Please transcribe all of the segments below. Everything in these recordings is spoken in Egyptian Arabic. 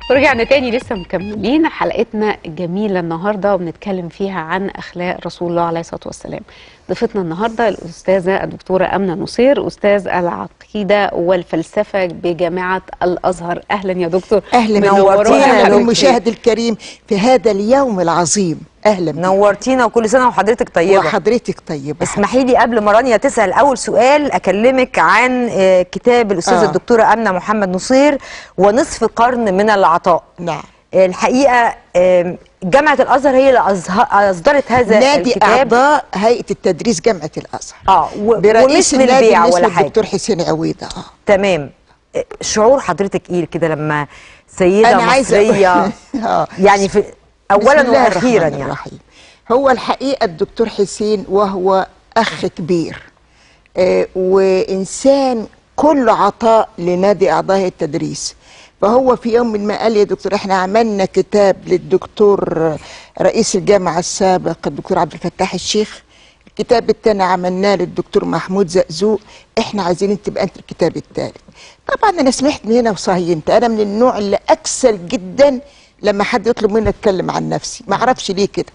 ورجعنا تاني لسه مكملين حلقتنا الجميلة النهاردة وبنتكلم فيها عن أخلاق رسول الله عليه الصلاة والسلام ضيفتنا النهاردة الأستاذة الدكتورة أمنة نصير أستاذ العقيدة والفلسفة بجامعة الأزهر أهلا يا دكتور اهلا منورانا نورتينا يا دكتور. المشاهد الكريم في هذا اليوم العظيم اهلا بك. نورتينا وكل سنه وحضرتك طيبه وحضرتك طيبه اسمحي لي قبل ما رانيا تسال اول سؤال اكلمك عن آه، كتاب الاستاذه آه. الدكتوره امنه محمد نصير ونصف قرن من العطاء نعم آه، الحقيقه آم، جامعه الازهر هي اللي أزه- اصدرت هذا نادي الكتاب اعضاء هيئه التدريس جامعه الازهر اه و- برئيس ومش النادي للبيع اللي ولا اسمه حاجه الدكتور حسين عويضه اه تمام آه، شعور حضرتك ايه كده لما سيده أنا عايزة أقول- مصريه آه. يعني في بسم اولا الله واخيرا الرحمن يعني الرحيم. هو الحقيقه الدكتور حسين وهو اخ كبير آه وانسان كل عطاء لنادي اعضاء التدريس فهو في يوم ما قال لي يا دكتور احنا عملنا كتاب للدكتور رئيس الجامعه السابق الدكتور عبد الفتاح الشيخ الكتاب الثاني عملناه للدكتور محمود زقزوق احنا عايزين تبقى انت الكتاب الثالث طبعا انا سمعت من هنا وصهينت انا من النوع اللي اكسل جدا لما حد يطلب مني اتكلم عن نفسي ما اعرفش ليه كده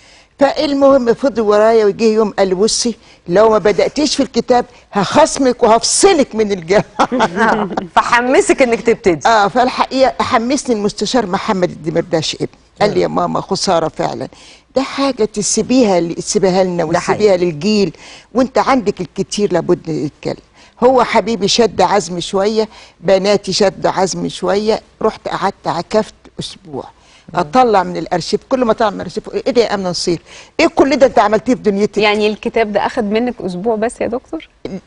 فالمهم فضل ورايا وجه يوم قال لي بصي لو ما بداتيش في الكتاب هخصمك وهفصلك من الجامعه فحمسك انك تبتدي اه فالحقيقه حمسني المستشار محمد الدمرداش ابني قال لي يا ماما خساره فعلا ده حاجه تسيبيها تسيبها لنا ده حقيقي. وتسيبيها للجيل وانت عندك الكتير لابد يتكلم هو حبيبي شد عزم شويه بناتي شد عزم شويه رحت قعدت عكفت اسبوع اطلع من الارشيف كل ما اطلع من الارشيف ايه ده يا امنه نصير ايه كل ده انت عملتيه في دنيتك يعني الكتاب ده أخد منك أسبوع بس يا دكتور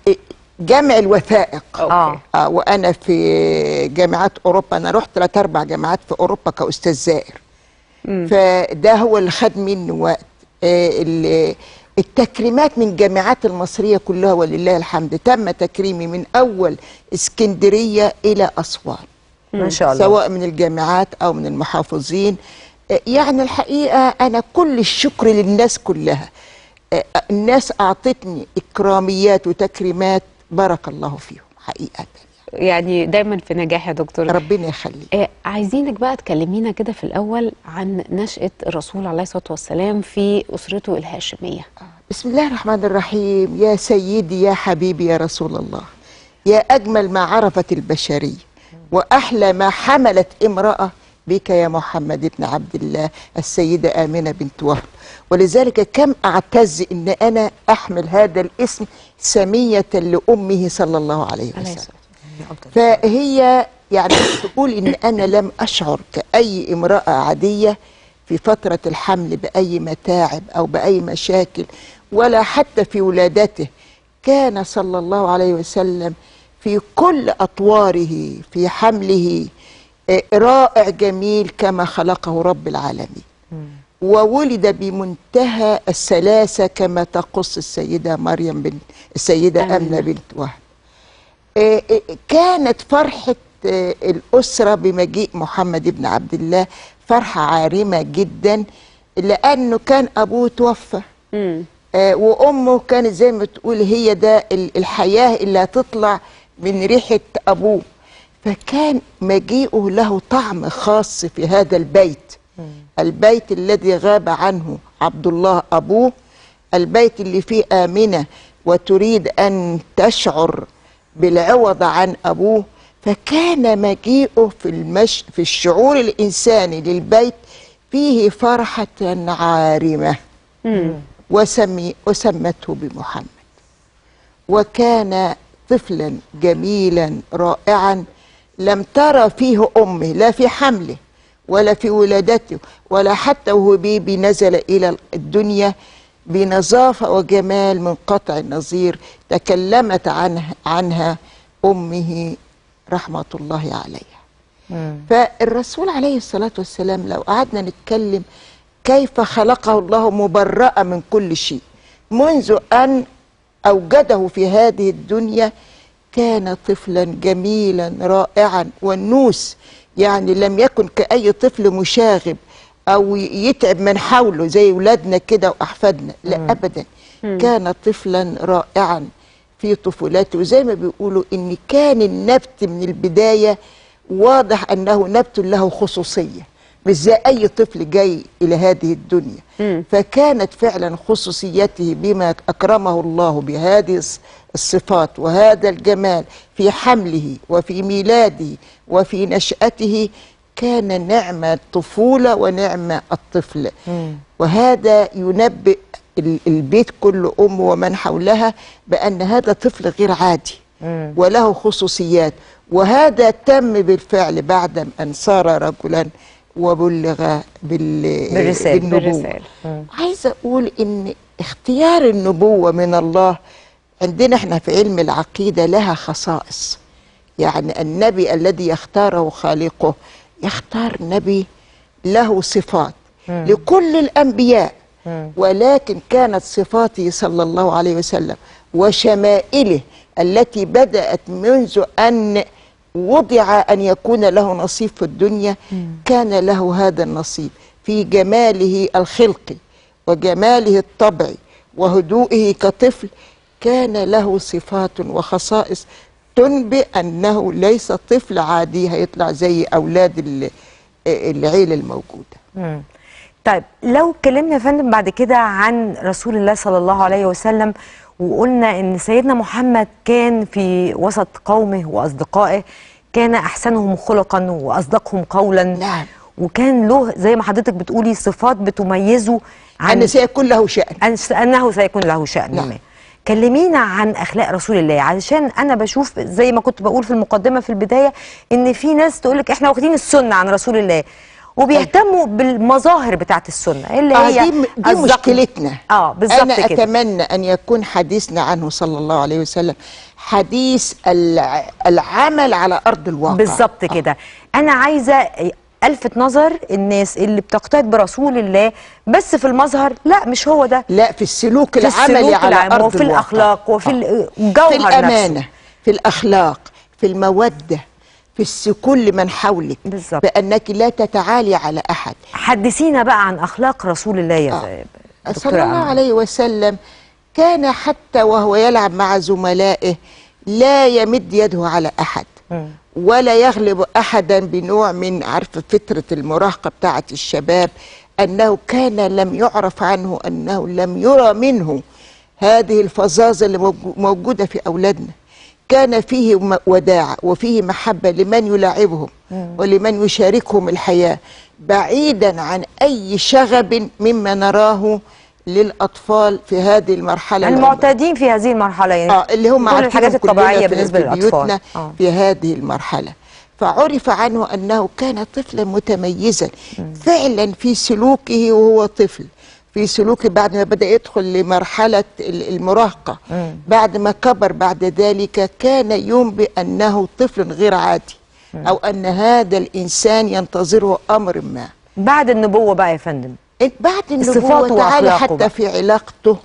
جمع الوثائق اه آه وانا في جامعات اوروبا انا رحت ثلاث اربع جامعات في اوروبا كاستاذ زائر فده هو اللي خد مني وقت آه ال- التكريمات من الجامعات المصريه كلها ولله الحمد تم تكريمي من اول اسكندريه الى اسوان ما شاء الله سواء من الجامعات او من المحافظين آه، يعني الحقيقه انا كل الشكر للناس كلها آه، الناس اعطتني اكراميات وتكريمات بارك الله فيهم حقيقه يعني دايما في نجاح يا دكتور ربنا يخليك آه، عايزينك بقى تكلمينا كده في الأول عن نشأة الرسول عليه الصلاة والسلام في أسرته الهاشمية بسم الله الرحمن الرحيم يا سيدي يا حبيبي يا رسول الله يا أجمل ما عرفت البشرية وأحلى ما حملت امرأة بك يا محمد بن عبد الله السيدة آمنة بنت وهب ولذلك كم أعتز أن أنا أحمل هذا الاسم سمية لأمه صلى الله عليه عليه وسلم الصلاة فهي يعني تقول ان انا لم اشعر كاي امراه عاديه في فتره الحمل باي متاعب او باي مشاكل ولا حتى في ولادته كان صلى الله عليه وسلم في كل اطواره في حمله آه، رائع جميل كما خلقه رب العالمين وولد بمنتهى السلاسه كما تقص السيده مريم بنت السيده آمنة. امنه بنت وهب آه، آه، كانت فرحة آه، الأسرة بمجيء محمد بن عبد الله فرحة عارمة جدا لأنه كان أبوه توفى مم. آه، وأمه كانت زي ما تقول هي ده ال- الحياة اللي هتطلع من ريحة أبوه فكان مجيئه له طعم خاص في هذا البيت البيت الذي غاب عنه عبد الله أبوه البيت اللي فيه آمنة وتريد أن تشعر بالعوض عن أبوه فكان مجيئه في المش في الشعور الإنساني للبيت فيه فرحة عارمة وسمي وسمته بمحمد وكان طفلا جميلا رائعا لم ترى فيه امه لا في حمله ولا في ولادته ولا حتى وهو بيبي نزل الى الدنيا بنظافه وجمال منقطع النظير تكلمت عنها عنها امه رحمه الله عليها فالرسول عليه الصلاة والسلام لو قعدنا نتكلم كيف خلقه الله مبرأ من كل شيء منذ أن أوجده في هذه الدنيا كان طفلا جميلا رائعا والنوس يعني لم يكن كأي طفل مشاغب أو يتعب من حوله زي ولادنا كده وأحفادنا لا أبدا كان طفلا رائعا في طفولته وزي ما بيقولوا إن كان النبت من البداية واضح انه نبت له خصوصيه مش زي اي طفل جاي الى هذه الدنيا مم. فكانت فعلا خصوصيته بما اكرمه الله بهذه الص- الصفات وهذا الجمال في حمله وفي ميلاده وفي نشاته كان نعم الطفوله ونعم الطفل وهذا ينبئ ال- البيت كله ام ومن حولها بان هذا طفل غير عادي وله خصوصيات وهذا تم بالفعل بعد ان صار رجلا وبلغ بال بالرسالة. بالنبوة بالرسالة. عايزة أقول إن اختيار النبوة من الله عندنا احنا في علم العقيدة لها خصائص يعني النبي الذي يختاره خالقه يختار نبي له صفات لكل الأنبياء ولكن كانت صفاته صلى الله عليه وسلم وشمائله التي بدأت منذ أن وضع أن يكون له نصيب في الدنيا كان له هذا النصيب في جماله الخلقي وجماله الطبعي وهدوئه كطفل كان له صفات وخصائص تنبئ أنه ليس طفل عادي هيطلع زي أولاد ال- العيلة الموجودة مم. طيب لو اتكلمنا يا فندم بعد كده عن رسول الله صلى الله عليه وسلم وقلنا ان سيدنا محمد كان في وسط قومه واصدقائه كان احسنهم خلقا واصدقهم قولا نعم. وكان له زي ما حضرتك بتقولي صفات بتميزه عن أن سيكون له شأن أن- انه سيكون له شأن نعم. ما كلمينا عن اخلاق رسول الله علشان انا بشوف زي ما كنت بقول في المقدمه في البدايه ان في ناس تقول لك احنا واخدين السنه عن رسول الله وبيهتموا بالمظاهر بتاعت السنه اللي آه هي دي, م- دي الزقم. مشكلتنا اه بالظبط أنا كده أتمنى أن يكون حديثنا عنه صلى الله عليه وسلم حديث الع- العمل على أرض الواقع بالظبط كده انا عايزه الفت نظر الناس اللي بتقتد برسول الله بس في المظهر لا مش هو ده لا في السلوك في العملي السلوك على العام أرض وفي الواقع. الاخلاق وفي آه. ال- الجوهر في الأمانة نفسه. في الأخلاق في المودة في السكون لمن حولك بالظبط. بأنك لا تتعالي على أحد حدثينا بقى عن اخلاق رسول الله يا آه. دكتورة صلى الله أمل. عليه وسلم كان حتى وهو يلعب مع زملائه لا يمد يده على أحد مم. ولا يغلب أحدا بنوع من عارفة فترة المراهقة بتاعة الشباب أنه كان لم يعرف عنه أنه لم يرى منه هذه الفظاظة اللي موجو- موجودة في أولادنا كان فيه م- وداع وفيه محبة لمن يلاعبهم ولمن يشاركهم الحياة بعيدا عن أي شغب مما نراه للأطفال في هذه المرحلة العمرية. المعتادين في هذه المرحله يعني اه اللي هم كل عارفين الحاجات الطبيعيه بالنسبه في للاطفال بيوتنا آه. في هذه المرحله فعرف عنه انه كان طفلا متميزا فعلا في سلوكه وهو طفل في سلوكه بعد ما بدا يدخل لمرحله ال- المراهقه مم. بعد ما كبر بعد ذلك كان ينبئ انه طفل غير عادي او ان هذا الانسان ينتظره امر ما بعد النبوه بقى يا فندم بعد الصفات النبوه تعالى وأخلاقه حتى بقى. في علاقته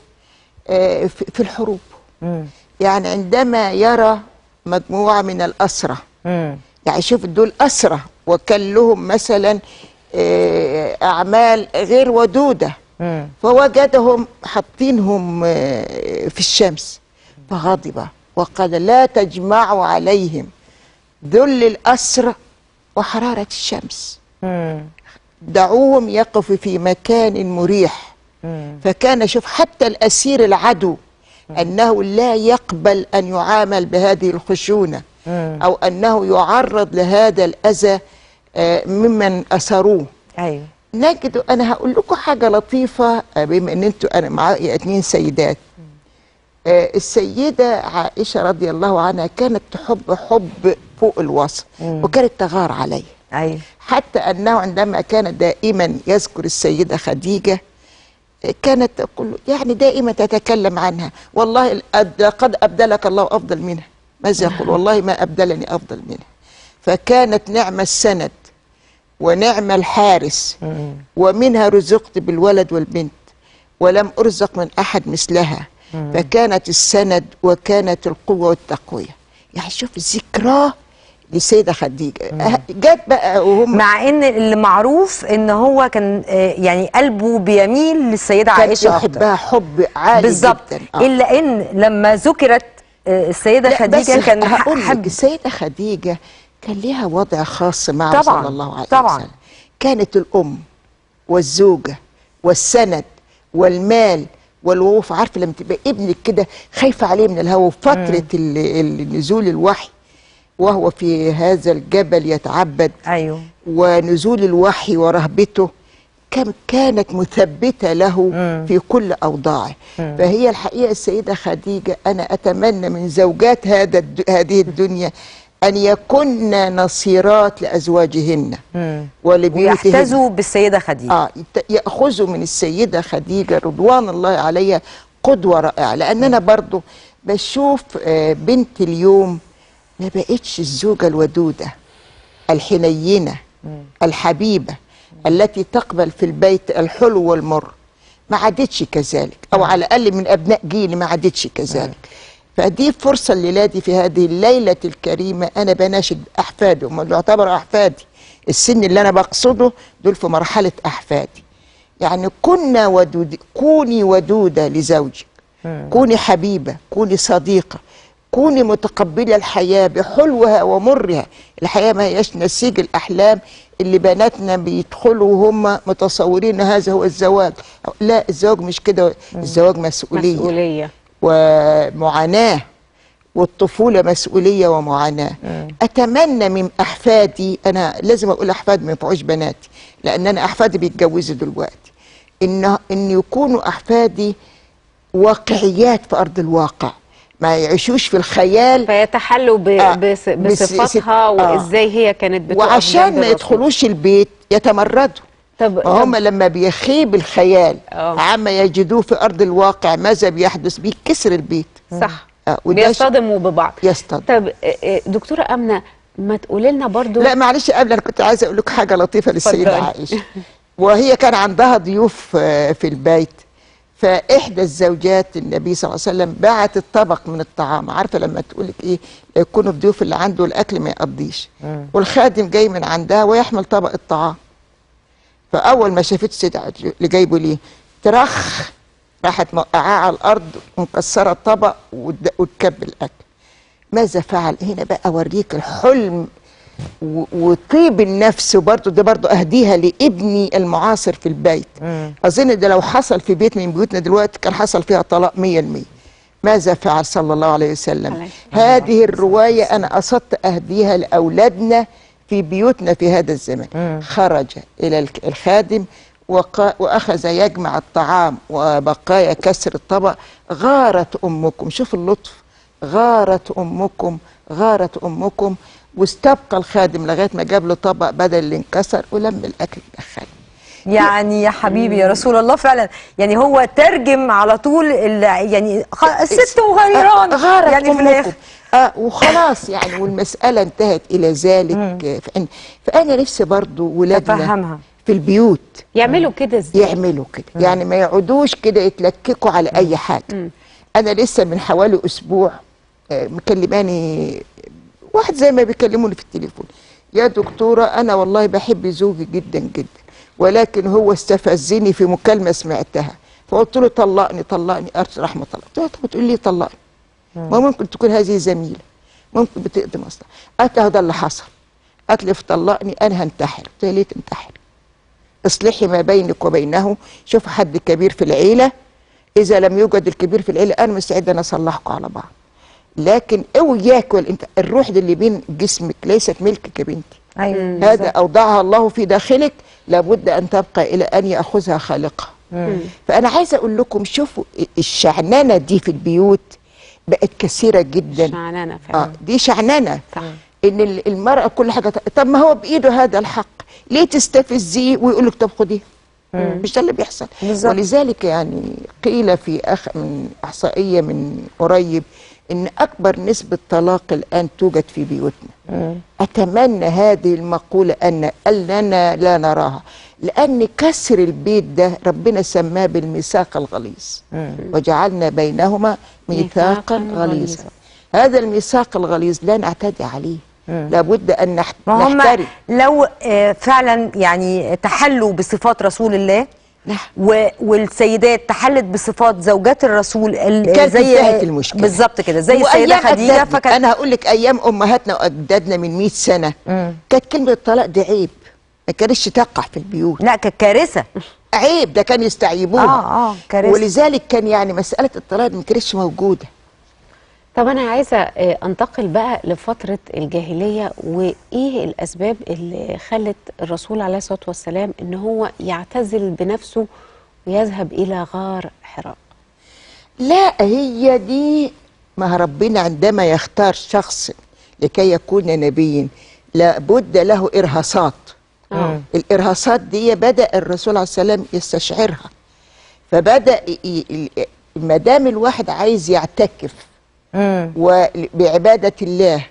آه، في في الحروب مم. يعني عندما يرى مجموعة من الأسرة مم. يعني شوف دول أسرة وكان لهم مثلا آه، أعمال غير ودودة مم. فوجدهم حاطينهم آه، في الشمس فغضب وقال لا تجمعوا عليهم ذل الأسر وحرارة الشمس مم. دعوهم يقفوا في مكان مريح مم. فكان شوف حتى الأسير العدو أنه لا يقبل أن يعامل بهذه الخشونة مم. أو أنه يعرض لهذا الأذى آه، ممن أسروه ايوه نجد أنا هقول لكم حاجة لطيفة آه، بما أن أنتوا أنا معايا اتنين سيدات آه، السيدة عائشة رضي الله عنها كانت تحب حب فوق الوصف وكانت تغار عليه ايوه حتى أنه عندما كان دائما يذكر السيدة خديجة كانت تقول له- يعني دائما تتكلم عنها والله أد- قد أبدلك الله أفضل منها ماذا يقول والله ما أبدلني أفضل منها فكانت نعم السند ونعم الحارس مم. ومنها رزقت بالولد والبنت ولم أرزق من أحد مثلها فكانت السند وكانت القوة والتقوية يعني شوف ذكراه للسيدة خديجة أه، جت بقى وهم مع ان اللي معروف ان هو كان آه، يعني قلبه بيميل للسيده كان عائشه اكتر يحبها حب عالي بالظبط جدا آه. الا ان لما ذكرت آه، السيده لا، خديجه بس كان هقول لك حب السيدة خديجة كان ليها وضع خاص معه طبعاً، صلى الله عليه طبعاً. وسلم كانت الأم والزوجة والسند والمال والوقوف عارفة لما تبقى ابنك كده خايفة عليه من الهوى فترة ال- ال- نزول الوحي وهو في هذا الجبل يتعبد ايوه ونزول الوحي ورهبته كم كانت مثبتة له مم. في كل أوضاعه مم. فهي الحقيقة السيدة خديجة أنا أتمنى من زوجات هذا الد- هذه الدنيا أن يكن نصيرات لأزواجهن مم. ولبيوتهن ويحتذوا بالسيده خديجه آه يت- يأخذوا من السيدة خديجة رضوان الله عليها قدوة رائعة لأن أنا برضو بشوف آه، بنت اليوم ما بقتش الزوجة الودودة الحنينة الحبيبة التي تقبل في البيت الحلو والمر ما عادتش كذلك أو على الأقل من أبناء جيلي ما عادتش كذلك فدي فرصة لولادي في هذه الليلة الكريمة أنا بناشد أحفادي هم اللي يعتبروا أحفادي السن اللي أنا بقصده دول في مرحلة أحفادي يعني كنا ودود كوني ودودة لزوجك كوني حبيبة كوني صديقة كوني متقبلة الحياة بحلوها ومرها الحياة ما هياش نسيج الأحلام اللي بناتنا بيدخلوا وهم متصورين هذا هو الزواج لا الزواج مش كده الزواج مسؤولية مسؤوليه ومعاناة والطفولة مسؤولية ومعاناة أتمنى من أحفادي أنا لازم أقول أحفاد ما ينفعوش بناتي لأن أنا أحفادي بيتجوزوا دلوقتي إن إن يكونوا أحفادي واقعيات في أرض الواقع ما يعيشوش في الخيال فيتحلوا ب... آه، بس... بس- بصفاتها آه. وازاي هي كانت بتقف وعشان جنب ما الرسول. يدخلوش البيت يتمردوا طب ما هم لما بيخيب الخيال آه. عما يجدوه في أرض الواقع ماذا بيحدث بيكسر البيت صح آه، وده ش- بيصطدموا ببعض يصطدم طب آه، آه، دكتوره امنه ما تقولي لنا برضو لا معلش قبل انا كنت عايزه اقول لك حاجه لطيفه للسيده اتفضلي. عائشه وهي كان عندها ضيوف آه، في البيت فاحدى الزوجات النبي صلى الله عليه وسلم بعتت طبق من الطعام عارفه لما تقول لك ايه يكونوا الضيوف اللي عنده الاكل ما يقضيش والخادم جاي من عندها ويحمل طبق الطعام فاول ما شافت السيده عائشة اللي جايبه ليه ترخ راحت موقعاه على الارض ومكسره الطبق وت- وتكب الاكل ماذا فعل هنا بقى اوريك الحلم و- وطيب النفس وبرضه ده برضه اهديها لابني المعاصر في البيت اظن ده لو حصل في بيت من بيوتنا دلوقتي كان حصل فيها طلاق 100% ماذا فعل صلى الله عليه وسلم عليه هذه الروايه انا قصدت اهديها لاولادنا في بيوتنا في هذا الزمان خرج الى الك- الخادم وقا- واخذ يجمع الطعام وبقايا كسر الطبق غارت امكم شوف اللطف غارت امكم غارت امكم واستبقى الخادم لغايه ما جاب له طبق بدل اللي انكسر ولم الاكل دخله يعني يا حبيبي يا رسول الله فعلا يعني هو ترجم على طول ال- يعني خ- الست وغيران آه، غارت يعني في أمكم. الاخر آه وخلاص يعني والمسألة انتهت إلى ذلك آه، فأنا, فأنا نفسي برضو ولادنا تفهمها. في البيوت يعملوا كده ازاي يعملوا كده يعني ما يقعدوش كده يتلككوا على أي حاجة أنا لسه من حوالي أسبوع آه، مكلماني واحد زي ما بيكلموني في التليفون يا دكتورة أنا والله بحب زوجي جدا جدا ولكن هو استفزني في مكالمة سمعتها فقلت له طلقني طلقني أرجو رحمة الله قلت له طب تقول لي طلقني ما ممكن تكون هذه زميلة ممكن بتقضي مصلحة قالت له ده اللي حصل قالت لي فطلقني أنا هنتحر قلت لها ليه تنتحر اصلحي ما بينك وبينه شوف حد كبير في العيلة إذا لم يوجد الكبير في العيلة أنا مستعدة أن أصلحكم على بعض لكن اوعياك انت الروح دي اللي بين جسمك ليست ملكك يا بنتي ايوه هذا أوضعها الله في داخلك لابد أن تبقى إلى أن يأخذها خالقها فأنا عايزة أقول لكم شوفوا الشعنانة دي في البيوت بقت كثيرة جدا شعنانه آه فعلا دي شعنانة صح إن ال- المرأة كل حاجة طب ما هو بإيده هذا الحق ليه تستفزيه ويقول لك طب خديه مش ده اللي بيحصل بالظبط. ولذلك يعني قيل في أخ من إحصائية من قريب إن أكبر نسبة طلاق الآن توجد في بيوتنا أتمنى هذه المقولة أن أننا لا نراها لأن كسر البيت ده ربنا سماه بالميثاق الغليظ وجعلنا بينهما ميثاقا ميثاقاً غليظا غليظاً. هذا الميثاق الغليظ لا نعتدي عليه لابد أن نحت- ما هم نحترم لو آه، فعلا يعني تحلوا بصفات رسول الله نعم. و... والسيدات تحلت بصفات زوجات الرسول ال- كانت انتهت المشكلة. بالظبط كده زي السيده وأيام خديجه أجدادنا. فكانت انا هقول لك ايام امهاتنا واجدادنا من 100 سنه كانت كلمه الطلاق دي عيب ما كانتش تقع في البيوت لا كانت كارثه عيب ده كان يستعيبوها آه، آه، كارثة. ولذلك كان يعني مساله الطلاق دي ما كانتش موجوده طب انا عايزه آه، انتقل بقى لفتره الجاهليه وايه الاسباب اللي خلت الرسول عليه الصلاه والسلام ان هو يعتزل بنفسه ويذهب الى غار حراء لا هي دي ما ربنا عندما يختار شخص لكي يكون نبيا لابد له ارهاصات آه. الارهاصات دي بدا الرسول عليه السلام يستشعرها فبدا ي- ي- ما دام الواحد عايز يعتكف مم. وبعباده الله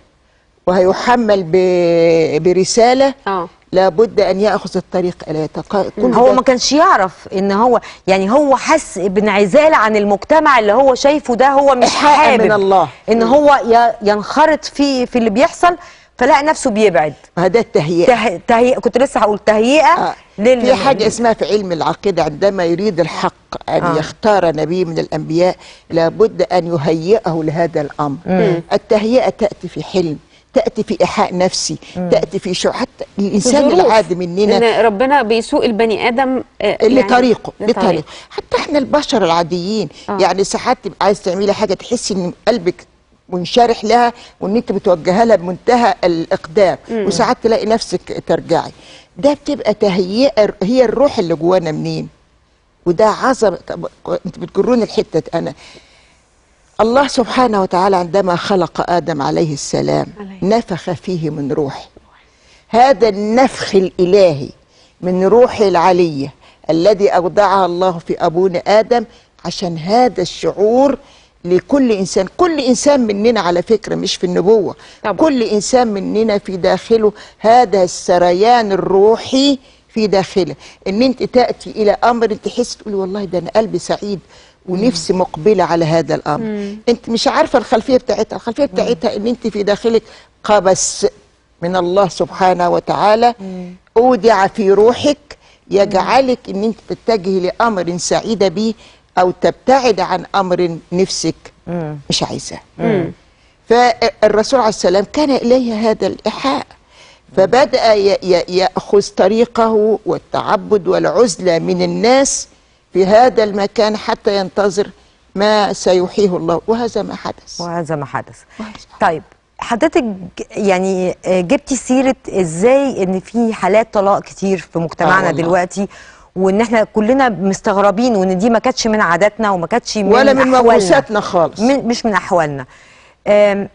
وهيحمل ب- برساله اه لابد ان ياخذ الطريق الى يتقى كل هو ده ما كانش يعرف ان هو يعني هو حس بانعزال عن المجتمع اللي هو شايفه ده هو مش إيحاء حابب من الله. ان هو ي- ينخرط في في اللي بيحصل فلقى نفسه بيبعد هذا التهيئه ته... تهيئة كنت لسه هقول تهيئه آه. لل... في حاجة اسمها في علم العقيدة عندما يريد الحق أن آه. آه. يختار نبي من الأنبياء لابد أن يهيئه لهذا الأمر التهيئة تأتي في حلم تأتي في إيحاء نفسي تأتي في شو حتى الإنسان ظروف. العادي مننا ان ربنا بيسوق البني ادم آه، اللي يعني طريقه لطريقه. لطريقه حتى احنا البشر العاديين آه. يعني ساعات تبقى عايز تعملي حاجه تحسي ان قلبك منشرح لها وان انت بتوجهها لها بمنتهى الاقدام وساعات تلاقي نفسك ترجعي ده بتبقى تهيئه هي الروح اللي جوانا منين وده عظمه طب انت بتجروني الحته دي. انا الله سبحانه وتعالى عندما خلق ادم عليه السلام عليه. نفخ فيه من روحه هذا النفخ الإلهي من روحه العلية الذي أودعها الله في أبونا آدم عشان هذا الشعور لكل إنسان كل إنسان مننا على فكرة مش في النبوة طبعا. كل إنسان مننا في داخله هذا السريان الروحي في داخله ان انت تاتي الى امر تحس تقولي والله ده انا قلبي سعيد ونفسي مقبله على هذا الامر انت مش عارفه الخلفيه بتاعتها الخلفيه بتاعتها ان انت في داخلك قبس من الله سبحانه وتعالى اودع في روحك يجعلك ان انت تتجهي لامر سعيده به او تبتعد عن امر نفسك مش عايزاه فالرسول عليه السلام كان اليه هذا الايحاء فبدا ي- ي- ياخذ طريقه والتعبد والعزله من الناس في هذا المكان حتى ينتظر ما سيحيه الله وهذا ما حدث وهذا ما حدث وهذا طيب حضرتك ج- يعني آه، جبتي سيره ازاي ان في حالات طلاق كتير في مجتمعنا والله. دلوقتي وان احنا كلنا مستغربين وان دي ما كانتش من عاداتنا وما كانتش من ولا من أحوالنا. موروثاتنا خالص من مش من احوالنا آم،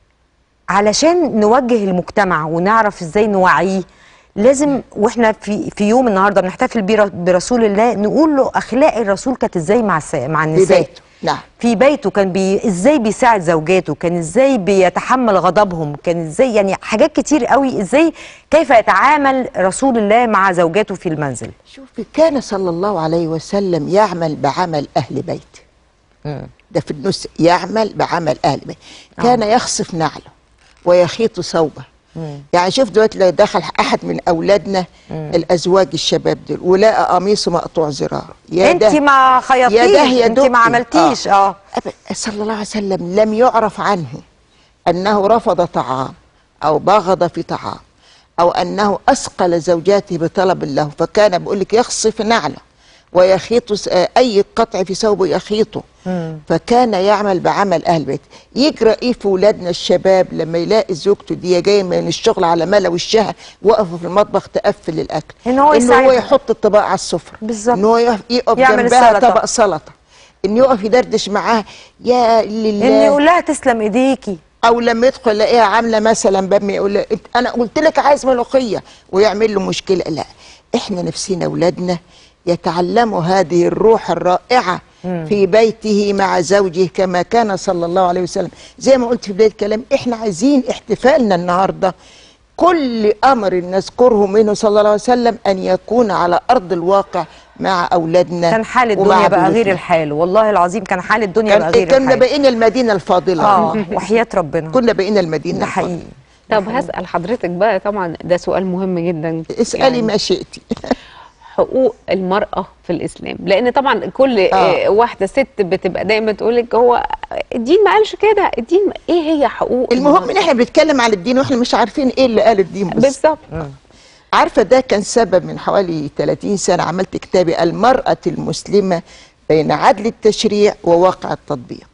علشان نوجه المجتمع ونعرف ازاي نوعيه لازم واحنا في في يوم النهارده بنحتفل بر- برسول الله نقول له اخلاق الرسول كانت ازاي مع الس- مع في النساء بيته نعم في بيته كان بي ازاي بيساعد زوجاته كان ازاي بيتحمل غضبهم كان ازاي يعني حاجات كتير قوي ازاي كيف يتعامل رسول الله مع زوجاته في المنزل شوفي كان صلى الله عليه وسلم يعمل بعمل أهل بيته ده في النص يعمل بعمل أهل بيته كان يخصف نعله ويخيط ثوبه يعني شوف دلوقتي لو دخل أحد من أولادنا الأزواج الشباب دول ولقى قميصه مقطوع زرار يا انت ده ما خيطتيش يا ده يا انت ما دقي. عملتيش اه, أبدا صلى الله عليه وسلم لم يعرف عنه أنه رفض طعام أو بغض في طعام أو أنه أثقل زوجاته بطلب له فكان بيقول لك يخصف نعله ويخيط س- آه، أي قطع في ثوبه يخيطه فكان يعمل بعمل أهل البيت يجرى إيه في ولادنا الشباب لما يلاقي زوجته دي جاية من الشغل على ملا وشها وقفوا في المطبخ تقفل الأكل إن هو إن هو يساعدها. يحط الطبق على السفرة بالظبط. إن هو يقف- يقف يعمل جنبها السلطة. طبق سلطة ان يقف يدردش معاها يا ان لله يقول لها تسلم ايديكي او لما يدخل يلاقيها عامله مثلا باميه يقول لها "إنت- انا قلت لك عايز ملوخيه ويعمل له مشكله لا احنا نفسنا اولادنا يتعلموا هذه الروح الرائعه في بيته مع زوجه كما كان صلى الله عليه وسلم زي ما قلت في بدايه الكلام احنا عايزين احتفالنا النهارده كل امر نذكره منه صلى الله عليه وسلم ان يكون على ارض الواقع مع اولادنا كان حال ومع الدنيا بقى غير بيوتنا. الحال والله العظيم كان حال الدنيا بقى كان غير كنا الحال بقينا المدينه الفاضله اه وحياة ربنا كنا بقينا المدينه ده الفاضلة. حقيقي طب هسال حضرتك بقى طبعا ده سؤال مهم جدا اسالي يعني ما شئتي حقوق المرأة في الإسلام لأن طبعا كل آه. آه. واحدة ست بتبقى دايما تقول لك هو الدين ما قالش كده الدين إيه هي حقوق المهم المرأة؟ ان احنا بنتكلم على الدين واحنا مش عارفين ايه اللي قال الدين بالظبط بالظبط عارفه ده كان سبب من حوالي 30 سنه عملت كتابي المراه المسلمه بين عدل التشريع وواقع التطبيق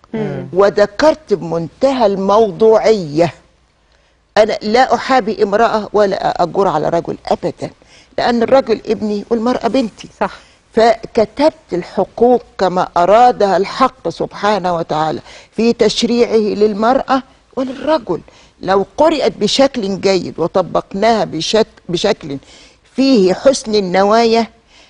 وذكرت بمنتهى الموضوعيه انا لا احابي امراه ولا اجور على رجل ابدا لان الرجل ابني والمراه بنتي صح فكتبت الحقوق كما أرادها الحق سبحانه وتعالى في تشريعه للمرأة وللرجل لو قرأت بشكل جيد وطبقناها بشك بشكل فيه حسن النوايا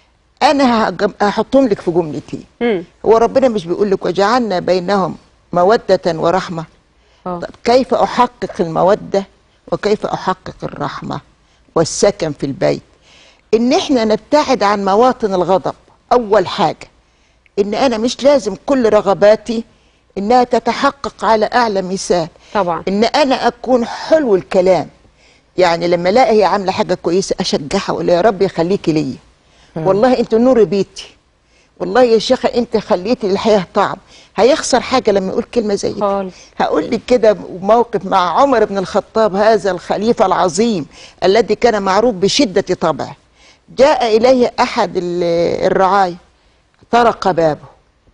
أنا هجم- هحطهم لك في جملتين مم. هو ربنا مش بيقول لك وجعلنا بينهم مودة ورحمة آه. طب كيف أحقق المودة وكيف أحقق الرحمة والسكن في البيت إن إحنا نبتعد عن مواطن الغضب أول حاجة إن أنا مش لازم كل رغباتي إنها تتحقق على أعلى مثال طبعا إن أنا أكون حلو الكلام يعني لما الاقي هي عامله حاجه كويسه اشجعها واقول لها يا رب يخليكي ليا والله انت نور بيتي والله يا شيخه انت خليتي للحياه طعم هيخسر حاجه لما يقول كلمه زي دي خالص. هقول لك كده موقف مع عمر بن الخطاب هذا الخليفه العظيم الذي كان معروف بشده طبعه جاء اليه احد ال- الرعايا طرق بابه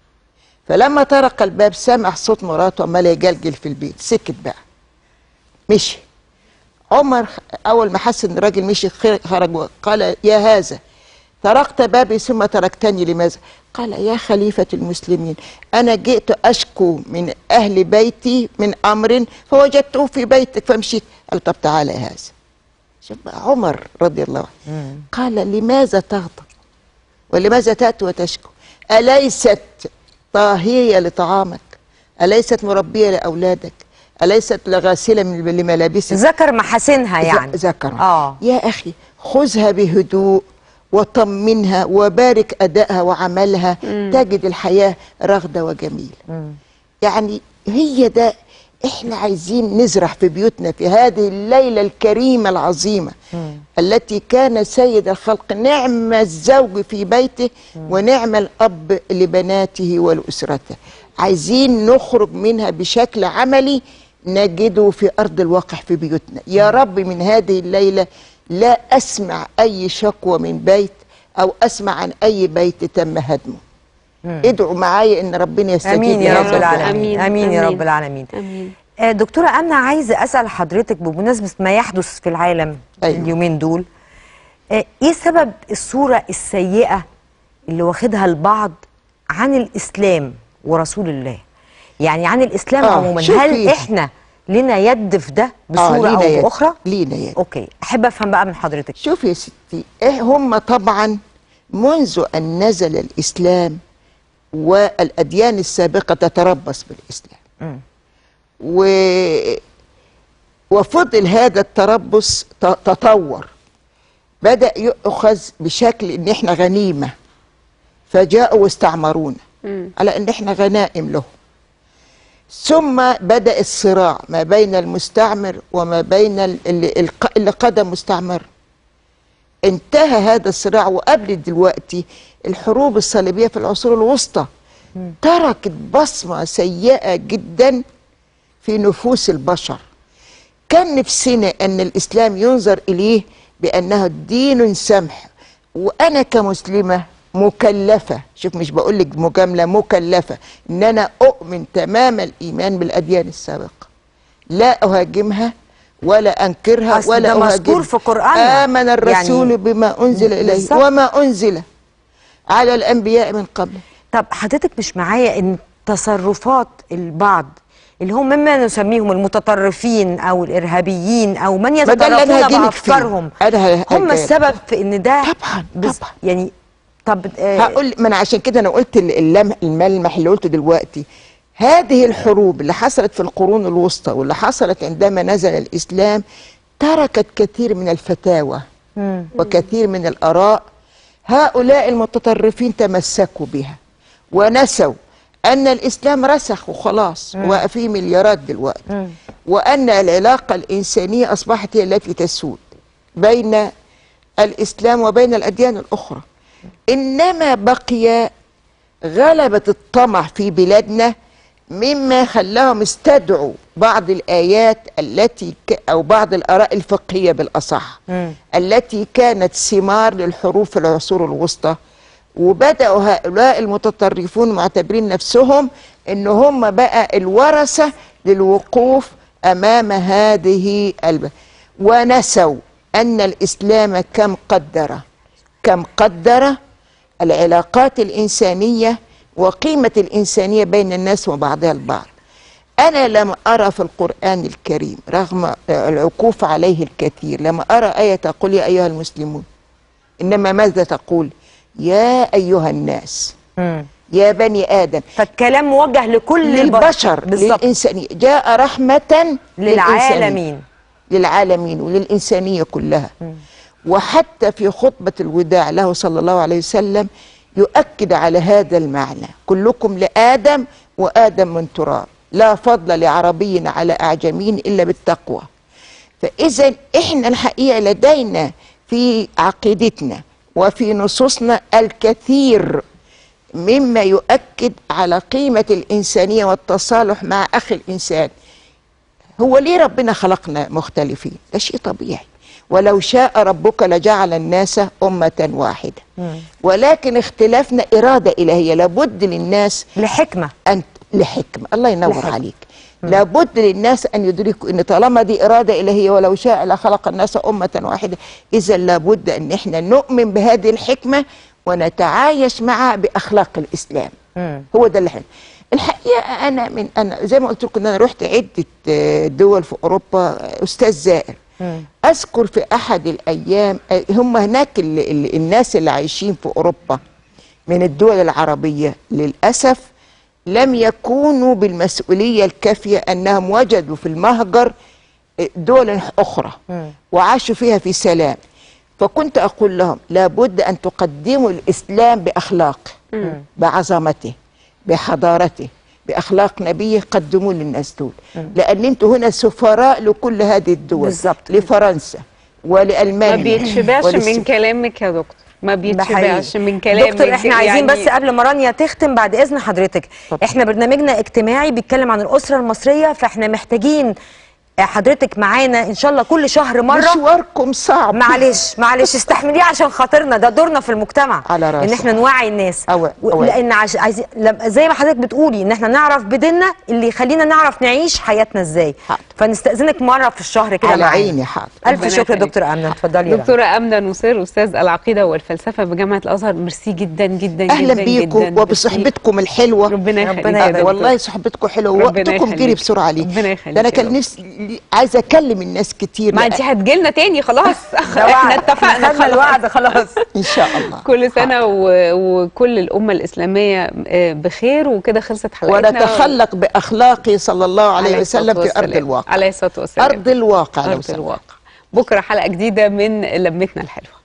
فلما طرق الباب سمع صوت مراته عمال يجلجل في البيت سكت بقى مشي عمر اول ما حس ان الراجل مشي خ- خرج قال يا هذا طرقت بابي ثم تركتني لماذا قال يا خليفة المسلمين أنا جئت أشكو من أهل بيتي من أمر فوجدته في بيتك فمشيت قال طب تعالى يا هذا شوف بقى عمر رضي الله عنه قال لماذا تغضب ولماذا تأتي وتشكو أليست طاهية لطعامك أليست مربية لأولادك أليست لغاسلة من لملابسك ذكر محاسنها يعني ذ- ذكر اه يا أخي خذها بهدوء وطمنها وبارك أدائها وعملها تجد الحياة رغدة وجميلة يعني هي ده احنا عايزين نزرع في بيوتنا في هذه الليلة الكريمة العظيمة التي كان سيد الخلق نعم الزوج في بيته ونعم الأب لبناته ولأسرته عايزين نخرج منها بشكل عملي نجده في أرض الواقع في بيوتنا يا رب من هذه الليلة لا أسمع أي شكوى من بيت أو أسمع عن أي بيت تم هدمه ادعوا معايا ان ربنا يستجيب امين يا لهذا رب الدعاء. العالمين آمين. امين يا آمين. رب العالمين امين آه، دكتوره امنه عايزه اسال حضرتك بمناسبه ما يحدث في العالم أيوة. اليومين دول آه، ايه سبب الصوره السيئه اللي واخدها البعض عن الاسلام ورسول الله يعني عن الاسلام آه، عموما شوفي. هل احنا لنا يد في ده بصوره لينا او يد. باخرى لينا يد اوكي احب افهم بقى من حضرتك شوف يا ستي إيه هم طبعا منذ ان نزل الاسلام والاديان السابقه تتربص بالاسلام مم. و وفضل هذا التربص ت- تطور بدا يؤخذ بشكل ان احنا غنيمه فجاءوا واستعمرونا مم. على ان احنا غنائم له ثم بدا الصراع ما بين المستعمر وما بين ال- اللي, الق- اللي قدم مستعمر انتهى هذا الصراع وقبل دلوقتي الحروب الصليبيه في العصور الوسطى تركت بصمه سيئه جدا في نفوس البشر كان نفسنا ان الاسلام ينظر اليه بانه دين سمح وانا كمسلمه مكلفه شوف مش بقول لك مجامله مكلفه ان انا اؤمن تمام الايمان بالاديان السابقه لا اهاجمها ولا انكرها أصل ولا ده مذكور أهاجمها. في قرآننا. امن الرسول يعني بما انزل اليه بالظبط. وما انزل على الانبياء من قبل طب حضرتك مش معايا ان تصرفات البعض اللي هم مما نسميهم المتطرفين او الارهابيين او من ده اللي أنا يتطرفون هجيلك فيه. بافكارهم أنا ه- هم هجي- السبب في ان ده طبعاً، بس- طبعاً. يعني طب آه هقول ما انا عشان كده انا قلت ال- اللمح الملمح اللي قلته دلوقتي هذه الحروب اللي حصلت في القرون الوسطى واللي حصلت عندما نزل الاسلام تركت كثير من الفتاوى مم. وكثير من الاراء هؤلاء المتطرفين تمسكوا بها ونسوا ان الاسلام رسخ وخلاص وبقى فيه مليارات دلوقتي وان العلاقه الانسانيه اصبحت هي التي تسود بين الاسلام وبين الاديان الاخرى انما بقي غلبة الطمع في بلادنا مما خلاهم استدعوا بعض الآيات التي ك أو بعض الآراء الفقهية بالأصح مم. التي كانت ثمار للحروب في العصور الوسطى وبدأوا هؤلاء المتطرفون معتبرين نفسهم ان هم بقى الورثة للوقوف امام هذه الب... ونسوا ان الاسلام كم قدر كم قدر العلاقات الانسانية وقيمة الانسانية بين الناس وبعضها البعض أنا لم أرى في القرآن الكريم رغم العكوف عليه الكثير لم أرى آية تقول يا أيها المسلمون إنما ماذا تقول يا أيها الناس مم. يا بني آدم فالكلام موجه لكل للبشر بالظبط للإنسانية جاء رحمة للإنسانية. للعالمين للعالمين وللإنسانية كلها وحتى في خطبة الوداع له صلى الله عليه وسلم يؤكد على هذا المعنى كلكم لآدم وآدم من تراب لا فضل لعربي على أعجمي إلا بالتقوى فإذا إحنا الحقيقة لدينا في عقيدتنا وفي نصوصنا الكثير مما يؤكد على قيمة الإنسانية والتصالح مع أخي الإنسان هو ليه ربنا خلقنا مختلفين ده شيء طبيعي ولو شاء ربك لجعل الناس أمة واحدة ولكن اختلافنا إرادة إلهية لابد للناس لحكمه أن لحكمة الله ينور لحكمة. عليك لابد للناس أن يدركوا أن طالما دي إرادة إلهية ولو شاء لخلق الناس أمة واحدة إذا لابد أن إحنا نؤمن بهذه الحكمة ونتعايش معها بأخلاق الإسلام مم. هو ده اللي احنا الحقيقه انا من انا زي ما قلت لكم ان انا رحت عده آه، دول في اوروبا آه، استاذ زائر مم. اذكر في احد الايام آه، هم هناك ال ال الناس اللي عايشين في اوروبا من الدول العربيه للاسف لم يكونوا بالمسؤوليه الكافيه انهم وجدوا في المهجر آه، دول اخرى مم. وعاشوا فيها في سلام فكنت اقول لهم لابد ان تقدموا الاسلام باخلاق بعظمته بحضارته باخلاق نبيه قدموه للناس دول لان انتوا هنا سفراء لكل هذه الدول بالظبط. لفرنسا ما ولالمانيا بيتشبعش ولس- من كلامك يا دكتور ما ده حقيقي. بيتشبعش من كلامك دكتور احنا عايزين يعني بس قبل ما رانيا تختم بعد اذن حضرتك اتفضل. احنا برنامجنا اجتماعي بيتكلم عن الاسره المصريه فاحنا محتاجين حضرتك معانا ان شاء الله كل شهر مره مشواركم صعب معلش معلش استحمليه عشان خاطرنا ده دورنا في المجتمع على راسي. ان احنا نوعي الناس أو- و- أو- لان عش... عايزين لم- زي ما حضرتك بتقولي ان احنا نعرف بديننا اللي يخلينا نعرف نعيش حياتنا ازاي حاضر. فنستاذنك مره في الشهر كده على معانا. عيني حاضر الف ربنا شكر يخليك. دكتور امنه اتفضلي يا رنا. دكتورة أمنة نصير أستاذ العقيدة والفلسفة بجامعة الأزهر ميرسي جدا جدا اهلا جدا بيكم جدا وبصحبتكم الحلوه ربنا يخليك ربنا آه، يبارك والله صحبتكم حلوه ربنا ووقتكم جري يخليك. بسرعه ليه ربنا يخليك ده انا يا كان رب. نفسي عايزه اكلم الناس كتير ما لا، انت هتجيلنا تاني خلاص ده احنا وعد. اتفقنا خدنا خلاص الوعد خلاص ان شاء الله كل سنة و... وكل الأمة الإسلامية آه، بخير وكده خلصت حلقتنا ونتخلق باخلاقه صلى الله عليه وسلم في ارض والسلام. الواقع عليه الصلاة والسلام ارض الواقع لو أرض سمحت. الواقع بكرة حلقة جديدة من لمتنا الحلوة